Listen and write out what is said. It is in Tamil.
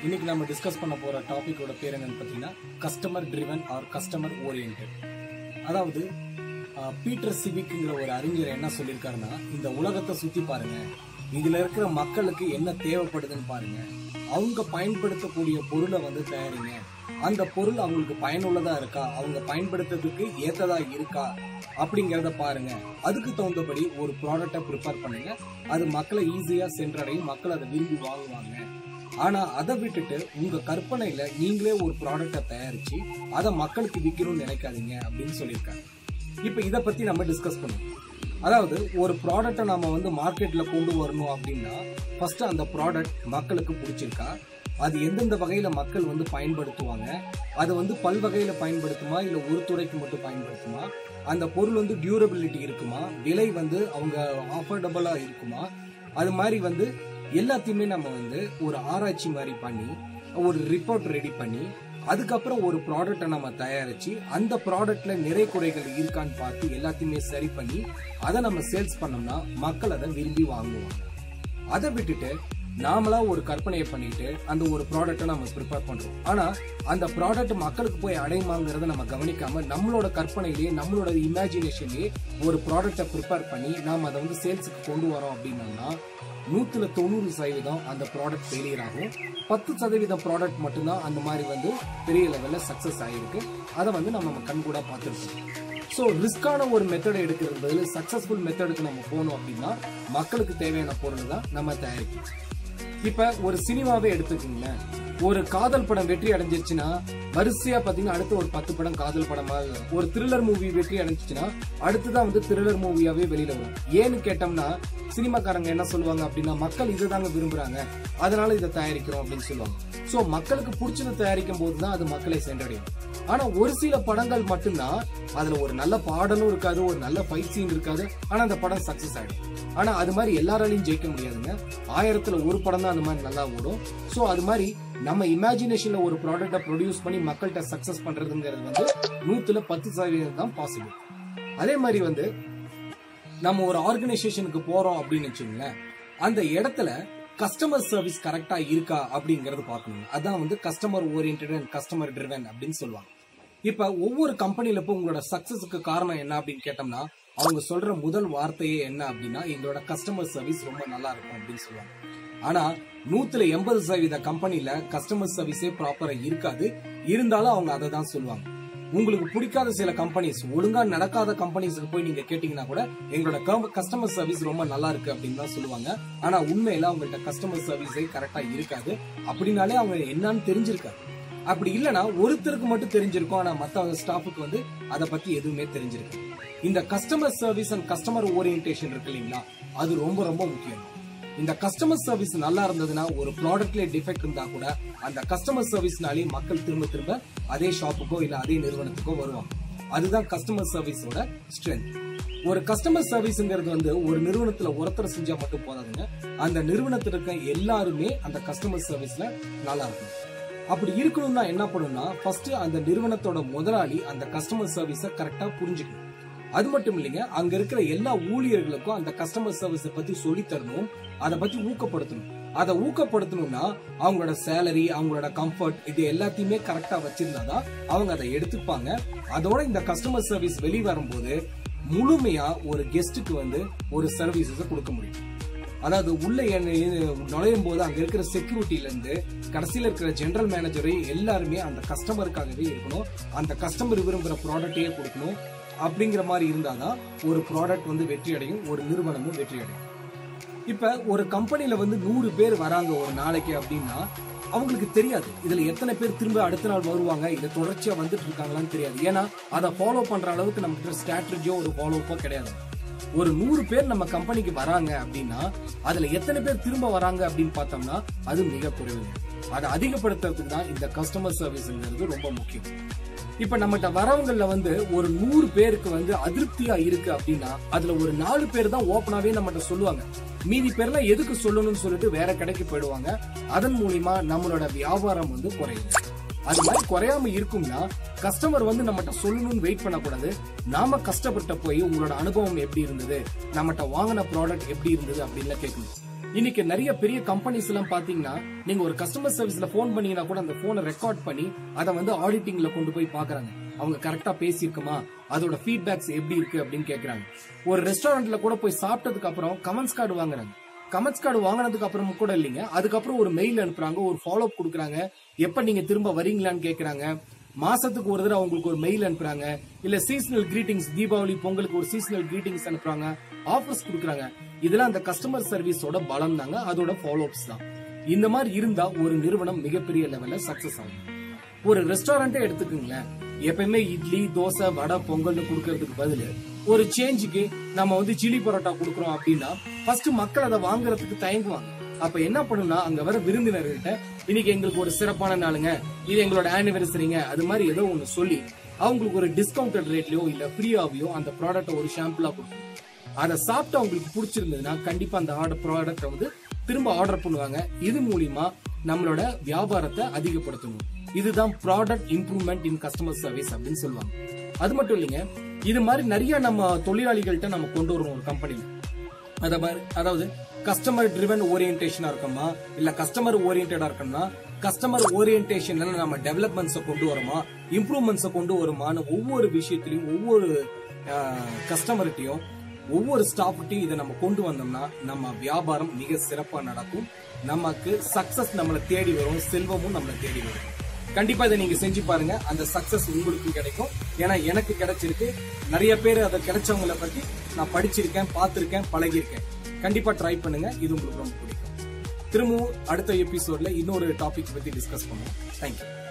இன்னைக்கு நம்ம டிஸ்கஸ் பண்ண போற டாபிக்கோட பேர் என்னன்னு பார்த்தீங்கன்னா customer driven or customer oriented அதாவது அஹ், பீட்டர் சிவிக்ங்கிற ஒரு அறிஞர் என்ன சொல்லியிருக்காருன்னா இந்த உலகத்தை சுத்தி பாருங்க இதுல இருக்கிற மக்களுக்கு என்ன தேவைப்படுதுன்னு பாருங்க அவங்க பயன்படுத்தக்கூடிய பொருளை வந்து தயாரிங்க அந்த பொருள் அவங்களுக்கு பயனுள்ளதா இருக்கா அவங்க பயன்படுத்துறதுக்கு ஏத்ததா இருக்கா அப்படிங்கறத பாருங்க அதுக்கு தகுந்தபடி ஒரு ப்ராடக்டை ப்ரிப்பேர் பண்ணுங்க அது மக்களை ஈஸியா சென்றடையும் மக்கள் அதை விரும்பி வாங்குவாங்க ஆனா அதை விட்டுட்டு உங்க கற்பனையில நீங்களே ஒரு ப்ராடக்டை தயாரிச்சு அதை மக்களுக்கு விற்கணும்னு நினைக்காதீங்க அப்படின்னு சொல்லியிருக்காங்க இப்ப இத பத்தி நம்ம டிஸ்கஸ் பண்ணுவோம் அதாவது ஒரு ப்ராடக்ட்டை நம்ம வந்து மார்க்கெட்ல கொண்டு வரணும் அப்படின்னா ஃபர்ஸ்ட் அந்த ப்ராடக்ட் மக்களுக்கு பிடிச்சிருக்கா அது எந்தெந்த வகையில மக்கள் வந்து பயன்படுத்துவாங்க அது வந்து பல்வகையில பயன்படுத்துமா இல்ல ஒரு துறைக்கு மட்டும் பயன்படுத்துமா அந்த பொருள் வந்து டியூரபிலிட்டி இருக்குமா விலை வந்து அவங்க ஆஃபர்டபுளா இருக்குமா அது மாதிரி வந்து எல்லாத்தையுமே நம்ம வந்து ஒரு ஆராய்ச்சி மாதிரி பண்ணி ஒரு ரிப்போர்ட் ரெடி பண்ணி அதுக்கப்புறம் ஒரு ப்ராடக்ட்டை நம்ம தயாரிச்சு அந்த ப்ராடக்ட்ல நிறை குறைகள் இருக்கான்னு பார்த்து எல்லாத்தையுமே சரி பண்ணி அதை நம்ம சேல்ஸ் பண்ணோம்னா மக்கள் அதை விரும்பி வாங்குவாங்க அதை விட்டுட்டு நாமளா ஒரு கற்பனையை பண்ணிட்டு அந்த ஒரு ப்ராடக்ட்டை நம்ம ப்ரிப்பேர் பண்றோம் ஆனா அந்த ப்ராடக்ட் மக்களுக்கு போய் அடையுமாங்கிறத நம்ம கவனிக்காம நம்மளோட கற்பனையிலேயே நம்மளோட இமேஜினேஷன்லயே ஒரு ப்ராடக்ட்டை ப்ரிப்பேர் பண்ணி நாம அதை வந்து சேல்ஸுக்கு கொண்டு வரோம் அப்படின்னோம்னா நூத்துல தொண்ணூறு சதவீதம் அந்த ப்ராடக்ட் ஃபெயிலியர் ஆகும் பத்து சதவீதம் ப்ராடக்ட் மட்டும்தான் அந்த மாதிரி வந்து பெரிய லெவல்ல சக்சஸ் ஆகிருக்கு அதை வந்து நம்ம கண் கூட பார்த்துருக்கோம் ஸோ ரிஸ்கான ஒரு மெத்தட் எடுக்கிறது பதில் சக்சஸ்ஃபுல் மெத்தடுக்கு நம்ம போனோம் அப்படின்னா மக்களுக்கு தேவையான பொருள் தான் நம்ம தயாரிக்கணும் இப்ப ஒரு சினிமாவே எடுத்துக்கோங்களேன் ஒரு காதல் படம் வெற்றி அடைஞ்சிருச்சுன்னா வரிசையா பாத்தீங்கன்னா அடுத்து ஒரு பத்து படம் காதல் படமா வரும். ஒரு த்ரில்லர் மூவி வெற்றி அடைஞ்சிச்சுன்னா அடுத்துதான் வந்து த்ரில்லர் மூவியாவே வெளியில வரும் ஏன்னு கேட்டோம்னா சினிமாக்காரங்க என்ன சொல்லுவாங்க அப்படின்னா மக்கள் இதை தாங்க விரும்புறாங்க அதனால இதை தயாரிக்கிறோம் அப்படின்னு சொல்லுவாங்க சோ மக்களுக்கு பிடிச்சதை தயாரிக்கும் போதுதான் அது மக்களை சென்றடையும் ஆனா ஒரு சில படங்கள் மட்டும்தான் அதுல ஒரு நல்ல பாடலும் இருக்காது ஒரு நல்ல ஃபைட் சீன் இருக்காது ஆனா அந்த படம் சக்சஸ் ஆயிடும் ஆனா அது மாதிரி எல்லாராலையும் ஜெயிக்க முடியாதுங்க ஆயிரத்துல ஒரு படம் தான் அந்த மாதிரி நல்லா ஓடும் சோ அது மாதிரி நம்ம இமேஜினேஷன்ல ஒரு ப்ராடக்ட்டை ப்ரொடியூஸ் பண்ணி மக்கள்கிட்ட சக்சஸ் பண்றதுங்கிறது வந்து நூத்துல பத்து சதவீதம் தான் பாசிபிள் அதே மாதிரி வந்து நம்ம ஒரு ஆர்கனைசேஷனுக்கு போறோம் அப்படின்னு வச்சுங்களேன் அந்த இடத்துல கஸ்டமர் சர்வீஸ் கரெக்டா இருக்கா அப்படிங்கறது பார்க்கணும் அதான் வந்து customer oriented and customer driven அப்படின்னு சொல்லுவாங்க இப்ப ஒவ்வொரு கம்பெனில இப்போ உங்களோட சக்சஸுக்கு காரணம் என்ன அப்படின்னு கேட்டோம்னா அவங்க சொல்ற முதல் வார்த்தையே என்ன அப்படின்னா எங்களோட கஸ்டமர் சர்வீஸ் ரொம்ப நல்லா இருக்கும் அப்படின்னு சொல்லுவாங்க ஆனா நூத்துல எண்பது சதவீத கம்பெனில கஸ்டமர் சர்வீஸே ப்ராப்பரா இருக்காது இருந்தாலும் அவங்க அதை தான் சொல்லுவாங்க உங்களுக்கு பிடிக்காத சில கம்பெனிஸ் ஒழுங்கா நடக்காத கம்பெனிஸ்க்கு போய் நீங்க கேட்டீங்கன்னா கூட எங்களோட கஸ்டமர் சர்வீஸ் ரொம்ப நல்லா இருக்கு அப்படின்னு தான் சொல்லுவாங்க ஆனா உண்மையில அவங்கள்ட்ட கஸ்டமர் சர்வீஸே கரெக்டா இருக்காது அப்படின்னாலே அவங்க என்னன்னு தெரிஞ்சிருக்காது அப்படி இல்லனா ஒருத்தருக்கு மட்டும் தெரிஞ்சிருக்கும் ஆனா மத்த ஸ்டாஃபுக்கு வந்து அதை பத்தி எதுவுமே தெரிஞ்சிருக்கு இந்த customer service and customer orientation இருக்கு இல்லைங்களா அது ரொம்ப ரொம்ப முக்கியம் இந்த கஸ்டமர் சர்வீஸ் நல்லா இருந்ததுன்னா ஒரு ப்ராடக்ட்ல டிஃபெக்ட் இருந்தா கூட அந்த கஸ்டமர் சர்வீஸ்னாலே மக்கள் திரும்ப திரும்ப அதே ஷாப்புக்கோ இல்ல அதே நிறுவனத்துக்கோ வருவாங்க அதுதான் கஸ்டமர் சர்வீஸோட ஸ்ட்ரென்த் ஒரு கஸ்டமர் சர்வீஸ்ங்கிறது வந்து ஒரு நிறுவனத்துல ஒருத்தர் செஞ்சா மட்டும் போதாதுங்க அந்த நிறுவனத்துல இருக்க எல்லாருமே அந்த கஸ்டமர் சர்வீஸ்ல நல்லா இருக்கும் அப்படி இருக்கணும்னா என்ன பண்ணணும்னா ஃபர்ஸ்ட் அந்த நிறுவனத்தோட முதலாளி அந்த கஸ்டமர் சர்வீஸை கரெக்டா புரிஞ்சுக்கணும் அது மட்டும் இல்லைங்க அங்க இருக்கிற எல்லா ஊழியர்களுக்கும் அந்த கஸ்டமர் சர்வீஸை பத்தி சொல்லி தரணும் அதை பத்தி ஊக்கப்படுத்தணும் அதை ஊக்கப்படுத்தணும்னா அவங்களோட சேலரி அவங்களோட கம்ஃபர்ட் இது எல்லாத்தையுமே கரெக்டா வச்சிருந்தாதான் அவங்க அதை எடுத்துப்பாங்க அதோட இந்த கஸ்டமர் சர்வீஸ் வெளி வரும்போது முழுமையா ஒரு கெஸ்ட்டுக்கு வந்து ஒரு சர்வீசஸ் கொடுக்க முடியும் அதாவது உள்ள என்ன- நுழையும் போது அங்க இருக்கிற செக்யூரிட்டில இருந்து கடைசியில இருக்கிற ஜெனரல் மேனேஜரை எல்லாருமே அந்த கஸ்டமருக்காகவே இருக்கணும் அந்த கஸ்டமர் விரும்புற ப்ராடக்டையே கொடுக்கணும் அப்படிங்கிற மாதிரி இருந்தாதான் ஒரு ப்ராடக்ட் வந்து வெற்றி அடையும் ஒரு நிறுவனமும் வெற்றி அடையும் இப்ப ஒரு கம்பெனில வந்து நூறு பேர் வராங்க ஒரு நாளைக்கு அப்படின்னா அவங்களுக்கு தெரியாது இதுல எத்தனை பேர் திரும்ப அடுத்த நாள் வருவாங்க இது தொடர்ச்சியா வந்துட்டு இருக்காங்களான்னு தெரியாது ஏன்னா அதை ஃபாலோ பண்ற அளவுக்கு நம்ம கிட்ட ஸ்ட்ராட்டஜியோ ஒரு ஃபாலோப்போ கிடையாது ஒரு நூறு பேர் நம்ம கம்பெனிக்கு வராங்க அப்படின்னா அதுல எத்தனை பேர் திரும்ப வராங்க அப்படின்னு பார்த்தோம்னா அது மிக குறைவு அதை அதிகப்படுத்துறதுக்கு தான் இந்த கஸ்டமர் சர்வீஸ்ங்கிறது ரொம்ப முக்கியம் இப்ப நம்மகிட்ட வரவங்கள்ல வந்து ஒரு நூறு பேருக்கு வந்து அதிருப்தியா இருக்கு அப்படின்னா அதுல ஒரு நாலு பேர் தான் ஓப்பனாவே நம்மகிட்ட சொல்லுவாங்க மீதி பேர்லாம் எதுக்கு சொல்லணும்னு சொல்லிட்டு வேற கடைக்கு போயிடுவாங்க அதன் மூலியமா நம்மளோட வியாபாரம் வந்து குறையும் அது மாதிரி குறையாம இருக்கும்னா கஸ்டமர் வந்து நம்மகிட்ட சொல்லணும்னு வெயிட் பண்ணக்கூடாது நாம கஷ்டப்பட்ட போய் உங்களோட அனுபவம் எப்படி இருந்தது நம்மகிட்ட வாங்கின ப்ராடக்ட் எப்படி இருந்தது அப்படின்னு கேட்கணும் இன்னைக்கு நிறைய பெரிய கம்பெனிஸ் எல்லாம் பாத்தீங்கன்னா நீங்க ஒரு கஸ்டமர் சர்வீஸ்ல போன் பண்ணீங்கன்னா கூட அந்த போனை ரெக்கார்ட் பண்ணி அதை வந்து ஆடிட்டிங்ல கொண்டு போய் பாக்குறாங்க அவங்க கரெக்டா பேசியிருக்குமா அதோட ஃபீட்பேக்ஸ் எப்படி இருக்கு அப்படின்னு கேக்குறாங்க ஒரு ரெஸ்டாரண்ட்ல கூட போய் சாப்பிட்டதுக்கு அப்புறம் கமெண்ட்ஸ் கார்டு வாங்குறாங்க கமெண்ட்ஸ் கார்டு வாங்கினதுக்கு அப்புறம் கூட இல்லைங்க அதுக்கப்புறம் ஒரு மெயில் அனுப்புறாங்க ஒரு ஃபாலோ அப் கொடுக்குறாங்க எப்ப நீங்க திரும்ப வரீங்களான்னு கேக்குறாங்க மாசத்துக்கு ஒரு தடவை அவங்களுக்கு ஒரு மெயில் அனுப்புறாங்க இல்ல சீசனல் கிரீட்டிங்ஸ் தீபாவளி பொங்கலுக்கு ஒரு சீசனல் கிரீட்டிங்ஸ் அனுப்புறாங்க ஆஃபர்ஸ் கொடுக்குறாங்க இதெல்லாம் அந்த கஸ்டமர் சர்வீஸோட பலம் தாங்க அதோட ஃபாலோ அப்ஸ் தான் இந்த மாதிரி இருந்தா ஒரு நிறுவனம் மிகப்பெரிய லெவல்ல சக்சஸ் ஆகும் ஒரு ரெஸ்டாரண்டே எடுத்துக்கோங்களேன் எப்பயுமே இட்லி தோசை வடை பொங்கல்னு கொடுக்கறதுக்கு பதில் ஒரு சேஞ்சுக்கு நம்ம வந்து சில்லி பரோட்டா கொடுக்குறோம் அப்படின்னா ஃபர்ஸ்ட் மக்கள் அதை வாங்குறதுக்கு தயங்குவாங்க அப்ப என்ன பண்ணுனா அங்க வர விருந்தினர்கிட்ட இன்னைக்கு எங்களுக்கு ஒரு சிறப்பான நாளுங்க இது எங்களோட ஆனிவர்சரிங்க அது மாதிரி ஏதோ ஒண்ணு சொல்லி அவங்களுக்கு ஒரு டிஸ்கவுண்டட் ரேட்லயோ இல்ல ஃப்ரீயாவையோ அந்த ப்ராடக்ட்டை ஒரு ஷாம்பிளா கொடுக்கணும் அதை சாப்பிட்டு அவங்களுக்கு பிடிச்சிருந்ததுன்னா கண்டிப்பா அந்த ஆர்டர் ப்ராடக்ட்டை வந்து திரும்ப ஆர்டர் பண்ணுவாங்க இது மூலியமா நம்மளோட வியாபாரத்தை அதிகப்படுத்தணும் இதுதான் product improvement in customer service அப்படின்னு சொல்லுவாங்க அது மட்டும் இல்லைங்க இது மாதிரி நிறைய நம்ம தொழிலாளிகள்கிட்ட நம்ம கொண்டு வருவோம் ஒரு கம்பெனில அத மாதிரி அதாவது கஸ்டமர் ட்ரிவன் ஓரியன்டேஷனா இருக்கணுமா இல்ல கஸ்டமர் ஓரியன்டா இருக்கணும்னா கஸ்டமர் ஓரியன்டேஷன்ல நம்ம டெவலப்மெண்ட்ஸை கொண்டு வரோமா இம்ப்ரூவ்மெண்ட்ஸை கொண்டு வருமான்னு ஒவ்வொரு விஷயத்திலையும் ஒவ்வொரு கஸ்டமர்கிட்டையும் ஒவ்வொரு ஸ்டாஃப்கிட்டையும் இதை நம்ம கொண்டு வந்தோம்னா நம்ம வியாபாரம் மிக சிறப்பா நடக்கும் நமக்கு சக்சஸ் நம்மளை தேடி வரும் செல்வமும் நம்மளை தேடி வரும் கண்டிப்பா இதை நீங்க செஞ்சு பாருங்க அந்த சக்சஸ் உங்களுக்கு கிடைக்கும் ஏன்னா எனக்கு கிடைச்சிருக்கு நிறைய பேர் அதை கிடைச்சவங்கள பத்தி நான் படிச்சிருக்கேன் பார்த்திருக்கேன் பழகியிருக்கேன் கண்டிப்பா ட்ரை பண்ணுங்க இது உங்களுக்கு ரொம்ப பிடிக்கும் திரும்பவும் அடுத்த எபிசோட்ல இன்னொரு டாபிக் பத்தி டிஸ்கஸ் பண்ணுவோம் தேங்க்யூ